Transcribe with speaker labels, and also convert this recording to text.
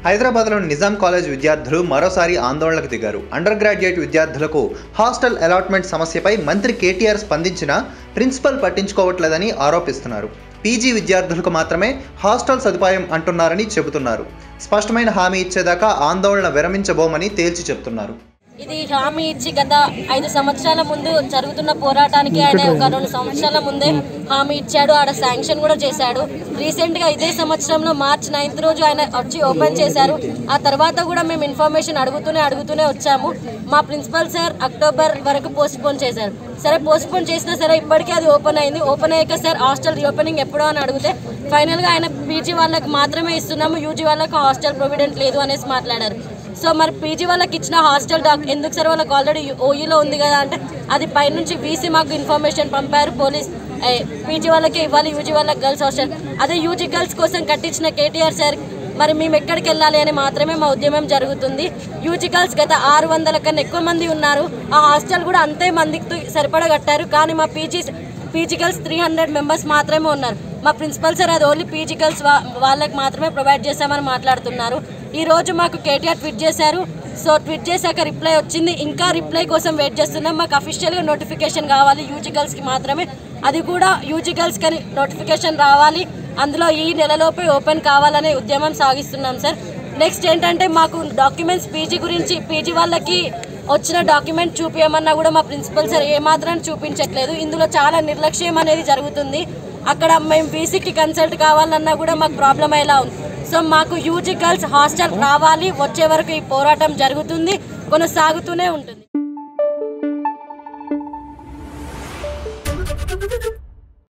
Speaker 1: హైదరాబాద్లోని నిజాం కాలేజ్ విద్యార్థులు మరోసారి ఆందోళనకు దిగారు అండర్ గ్రాడ్యుయేట్ విద్యార్థులకు హాస్టల్ అలాట్మెంట్ సమస్యపై మంత్రి కేటీఆర్ స్పందించినా ప్రిన్సిపల్ పట్టించుకోవట్లేదని ఆరోపిస్తున్నారు పీజీ విద్యార్థులకు మాత్రమే హాస్టల్ సదుపాయం అంటున్నారని చెబుతున్నారు స్పష్టమైన హామీ ఇచ్చేదాకా ఆందోళన విరమించబోమని తేల్చి చెప్తున్నారు
Speaker 2: ఇది హామీ ఇచ్చి గత ఐదు సంవత్సరాల ముందు జరుగుతున్న పోరాటానికి ఆయన ఒక రెండు సంవత్సరాల ముందే హామీ ఇచ్చాడు ఆడ శాంక్షన్ కూడా చేశాడు రీసెంట్ గా ఇదే సంవత్సరంలో మార్చ్ నైన్త్ రోజు ఆయన వచ్చి ఓపెన్ చేశారు ఆ తర్వాత కూడా మేము ఇన్ఫర్మేషన్ అడుగుతూనే అడుగుతూనే వచ్చాము మా ప్రిన్సిపల్ సార్ అక్టోబర్ వరకు పోస్ట్ పోన్ చేశారు సరే పోస్ట్ పోన్ చేసినా సరే ఇప్పటికే అది ఓపెన్ అయింది ఓపెన్ అయ్యాక సార్ హాస్టల్ రీఓపెనింగ్ ఎప్పుడో అని అడిగితే ఫైనల్ గా ఆయన పీజీ వాళ్ళకి మాత్రమే ఇస్తున్నాము యూజీ వాళ్ళకి హాస్టల్ ప్రొవిడెంట్ లేదు అనేసి మాట్లాడారు సో మరి పీజీ వాళ్ళకి ఇచ్చిన హాస్టల్ డాక్ ఎందుకు సార్ వాళ్ళకి ఆల్రెడీ ఓయూలో ఉంది కదా అంటే అది పైనుంచి వీసీ మాకు ఇన్ఫర్మేషన్ పంపారు పోలీస్ పీజీ వాళ్ళకి ఇవ్వాలి యూజీ వాళ్ళకి గర్ల్స్ హాస్టల్ అదే యూజీ గర్ల్స్ కోసం కట్టించిన కేటీఆర్ సార్ మరి మేము ఎక్కడికి వెళ్ళాలి అని మాత్రమే మా ఉద్యమం జరుగుతుంది యూజీ గర్ల్స్ గత ఆరు వందల కన్నా ఎక్కువ మంది ఉన్నారు ఆ హాస్టల్ కూడా అంతే మందికి సరిపడా కట్టారు కానీ మా PG PG girls three hundred members మాత్రమే ఉన్నారు మా ప్రిన్సిపల్ సార్ అది ఓన్లీ పీజీ గర్ల్స్ వాళ్ళకి మాత్రమే ప్రొవైడ్ చేశామని మాట్లాడుతున్నారు ఈ రోజు మాకు కేటీఆర్ ట్వీట్ చేశారు సో ట్వీట్ చేశాక రిప్లై వచ్చింది ఇంకా రిప్లై కోసం వెయిట్ చేస్తున్నాం మాకు అఫీషియల్గా నోటిఫికేషన్ కావాలి యూజీ గర్ల్స్కి మాత్రమే అది కూడా యూజీ గర్ల్స్ కానీ నోటిఫికేషన్ రావాలి అందులో ఈ నెలలోపే ఓపెన్ కావాలనే ఉద్యమం సాగిస్తున్నాం సార్ నెక్స్ట్ ఏంటంటే మాకు డాక్యుమెంట్స్ పీజీ గురించి పీజీ వాళ్ళకి వచ్చిన డాక్యుమెంట్ చూపించమన్నా కూడా మా ప్రిన్సిపల్ సార్ ఏమాత్రం చూపించట్లేదు ఇందులో చాలా నిర్లక్ష్యం అనేది జరుగుతుంది అక్కడ మేము బీసీకి కన్సల్ట్ కావాలన్నా కూడా మాకు ప్రాబ్లం అయ్యేలా ఉంది సో మాకు యూజీ గర్ల్స్ హాస్టల్ రావాలి వచ్చే వరకు ఈ పోరాటం జరుగుతుంది కొనసాగుతూనే ఉంటుంది